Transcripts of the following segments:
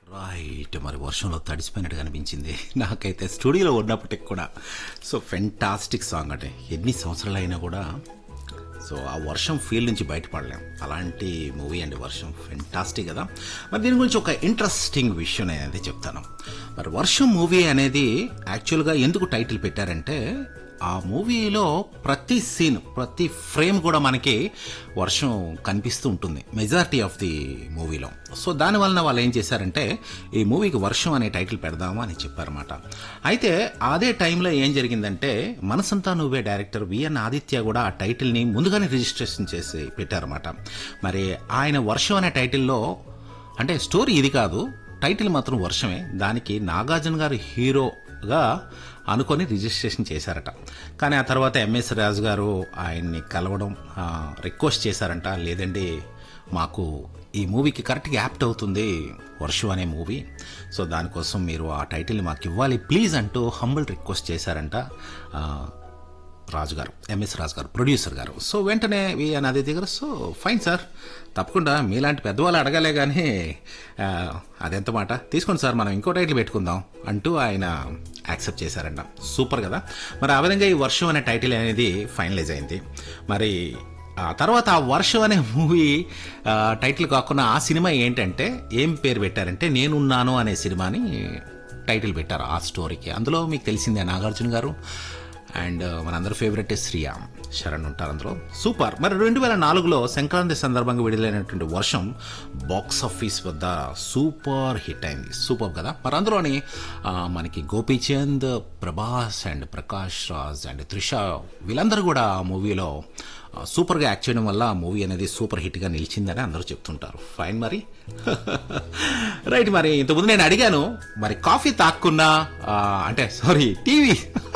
right మరి వర్షంలో తడిసిపోయినట్టు కనిపించింది నాకైతే స్టూడియోలో ఉన్నప్పటికి కూడా సో ఫెంటాస్టిక్ సాంగ్ అంటే ఎన్ని సంవత్సరాలు అయినా కూడా సో ఆ వర్షం ఫీల్ నుంచి బయటపడలేం అలాంటి మూవీ అండి వర్షం ఫెంటాస్టిక్ కదా మరి దీని గురించి ఒక ఇంట్రెస్టింగ్ విషయం నేను అనేది చెప్తాను మరి వర్షం మూవీ అనేది యాక్చువల్గా ఎందుకు టైటిల్ పెట్టారంటే ఆ మూవీలో ప్రతి సీన్ ప్రతి ఫ్రేమ్ కూడా మనకి వర్షం కనిపిస్తూ ఉంటుంది మెజారిటీ ఆఫ్ ది మూవీలో సో దానివలన వాళ్ళు ఏం చేశారంటే ఈ మూవీకి వర్షం అనే టైటిల్ పెడదాము అని చెప్పారన్నమాట అయితే అదే టైంలో ఏం జరిగిందంటే మనసంతా నువ్వే డైరెక్టర్ విఎన్ ఆదిత్య కూడా ఆ టైటిల్ని ముందుగానే రిజిస్ట్రేషన్ చేసి పెట్టారన్నమాట మరి ఆయన వర్షం అనే టైటిల్లో అంటే స్టోరీ ఇది కాదు టైటిల్ మాత్రం వర్షమే దానికి నాగార్జున గారు హీరోగా అనుకొని రిజిస్ట్రేషన్ చేశారట కానీ ఆ తర్వాత ఎంఎస్ రాజు గారు ఆయన్ని కలవడం ఆ, రిక్వెస్ట్ చేశారంట లేదండి మాకు ఈ మూవీకి కరెక్ట్గా యాప్ట్ అవుతుంది వర్షం అనే మూవీ సో దానికోసం మీరు ఆ టైటిల్ని మాకు ఇవ్వాలి ప్లీజ్ అంటూ హంబుల్ రిక్వెస్ట్ చేశారంట ఆ, రాజు గారు ఎంఎస్ రాజు గారు ప్రొడ్యూసర్ గారు సో వెంటనే విఎన్ ఆదిత్య గారు సో ఫైన్ సార్ తప్పకుండా మీలాంటి పెద్దవాళ్ళు అడగాలే కానీ ఆ, అదెంత మాట తీసుకోండి సార్ మనం ఇంకో టైటిల్ పెట్టుకుందాం అంటూ ఆయన యాక్సెప్ట్ చేశారంట సూపర్ కదా మరి ఆ విధంగా ఈ వర్షం అనే టైటిల్ అనేది ఫైనలైజ్ అయింది మరి ఆ తర్వాత ఆ వర్షం అనే మూవీ ఆ, టైటిల్ కాకుండా ఆ సినిమా ఏంటంటే ఏం పేరు పెట్టారంటే నేనున్నాను అనే సినిమాని టైటిల్ పెట్టారు ఆ స్టోరీకి అందులో మీకు తెలిసిందే నాగార్జున గారు అండ్ మనందరి ఫేవరెట్ శ్రీయామ్ శరణ్ ఉంటారు అందులో సూపర్ మరి రెండు వేల నాలుగులో సంక్రాంతి సందర్భంగా విడుదలైనటువంటి వర్షం బాక్స్ ఆఫీస్ వద్ద సూపర్ హిట్ అయింది సూపర్ కదా మరి అందులోని ఆ, మనకి గోపీచంద్ ప్రభాస్ అండ్ ప్రకాష్ రాజ్ అండ్ త్రిష వీళ్ళందరూ కూడా ఆ మూవీలో ఆ, సూపర్గా యాక్ట్ చేయడం వల్ల ఆ మూవీ అనేది సూపర్ హిట్గా నిలిచిందని అందరూ చెప్తుంటారు ఫైన్ మరి రైట్ మరి ఇంతకుముందు నేను అడిగాను మరి కాఫీ తాక్కున్నా ఆ, అంటే సారీ టీవీ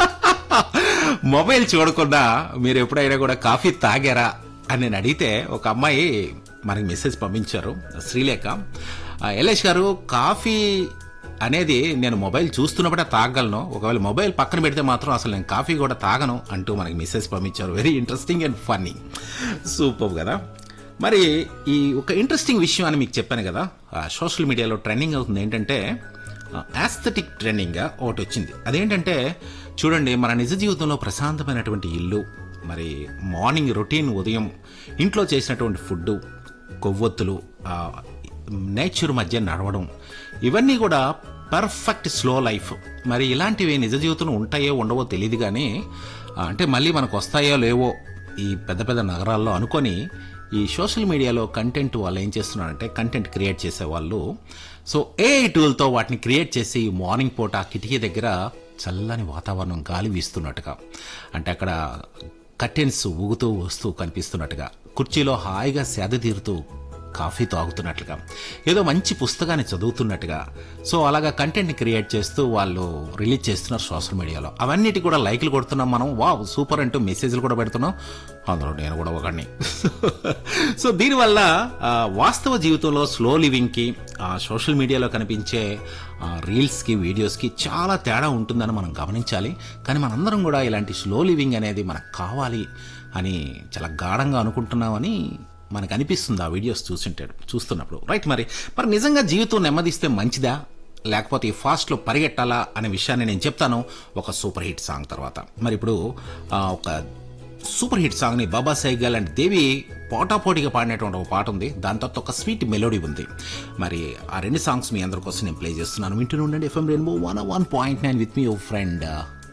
మొబైల్ చూడకుండా మీరు ఎప్పుడైనా కూడా కాఫీ తాగారా అని నేను అడిగితే ఒక అమ్మాయి మనకి మెసేజ్ పంపించారు శ్రీలేఖ ఆ, ఎల్ఎస్ గారు కాఫీ అనేది నేను మొబైల్ చూస్తున్నప్పుడే తాగలను ఒకవేళ మొబైల్ పక్కన పెడితే మాత్రం అసలు నేను కాఫీ కూడా తాగను అంటూ మనకి మెసేజ్ పంపించారు very interesting and funny super కదా మరి ఈ ఒక ఇంట్రెస్టింగ్ విషయం అని మీకు చెప్పాను కదా సోషల్ మీడియాలో ట్రెండింగ్ అవుతుంది ఏంటంటే యాస్థెటిక్ ట్రెండింగ్గా ఒకటి వచ్చింది అదేంటంటే చూడండి మన నిజ జీవితంలో ప్రశాంతమైనటువంటి ఇల్లు మరి మార్నింగ్ రొటీన్ ఉదయం ఇంట్లో చేసినటువంటి ఫుడ్ కొవ్వొత్తులు ఆ, నేచర్ మధ్య నడవడం ఇవన్నీ కూడా పర్ఫెక్ట్ స్లో లైఫ్ మరి ఇలాంటివి నిజ జీవితంలో ఉంటాయో ఉండవో తెలియదు కానీ ఆ, అంటే మళ్ళీ మనకు వస్తాయో లేవో ఈ పెద్ద పెద్ద నగరాల్లో అనుకొని ఈ సోషల్ మీడియాలో కంటెంట్ వాళ్ళు ఏం చేస్తున్నారంటే కంటెంట్ క్రియేట్ చేసే వాళ్ళు సో ఏ టూల్తో వాటిని క్రియేట్ చేసి మార్నింగ్ పూట ఆ కిటికీ దగ్గర చల్లని వాతావరణం గాలి వీస్తున్నట్టుగా అంటే అక్కడ కర్టెన్స్ ఊగుతూ వస్తూ కనిపిస్తున్నట్టుగా కుర్చీలో హాయిగా సేద తీరుతూ కాఫీ తాగుతున్నట్లుగా ఏదో మంచి పుస్తకాన్ని చదువుతున్నట్టుగా సో అలాగా కంటెంట్ని క్రియేట్ చేస్తూ వాళ్ళు రిలీజ్ చేస్తున్నారు సోషల్ మీడియాలో అవన్నిటి కూడా లైక్లు కొడుతున్నాం మనం వా సూపర్ అంటూ మెసేజ్లు కూడా పెడుతున్నాం అందులో నేను కూడా ఒకడిని సో దీనివల్ల ఆ, వాస్తవ జీవితంలో స్లో లివింగ్కి ఆ సోషల్ మీడియాలో కనిపించే ఆ, రీల్స్కి వీడియోస్కి చాలా తేడా ఉంటుందని మనం గమనించాలి కానీ మనందరం కూడా ఇలాంటి స్లో లివింగ్ అనేది మనకు కావాలి అని చాలా గాఢంగా అనుకుంటున్నామని మనకు అనిపిస్తుంది ఆ వీడియోస్ చూసింటే చూస్తున్నప్పుడు రైట్ మరి మరి నిజంగా జీవితం నెమ్మదిస్తే మంచిదా లేకపోతే ఈ ఫాస్ట్లో పరిగెట్టాలా అనే విషయాన్ని నేను చెప్తాను ఒక సూపర్ హిట్ సాంగ్ తర్వాత మరి ఇప్పుడు ఆ, ఒక సూపర్ హిట్ సాంగ్ని బాబా సైగల్ అండ్ దేవి పోటాపోటీగా పాడినటువంటి ఒక పాట ఉంది దాని తర్వాత ఒక స్వీట్ మెలోడీ ఉంది మరి ఆ రెండు సాంగ్స్ మీ అందరి కోసం నేను ప్లే చేస్తున్నాను వింటూనే ఉండండి FM rainbow one one point nine with మీ ఓ ఫ్రెండ్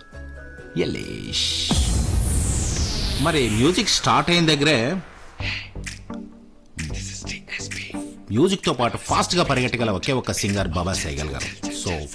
యలేష్ మరి మ్యూజిక్ స్టార్ట్ అయిన దగ్గరే మ్యూజిక్ తో పాటు ఫాస్ట్ గా పరిగెట్టగల ఒకే ఒక సింగర్ బాబా సైగల్ గారు సో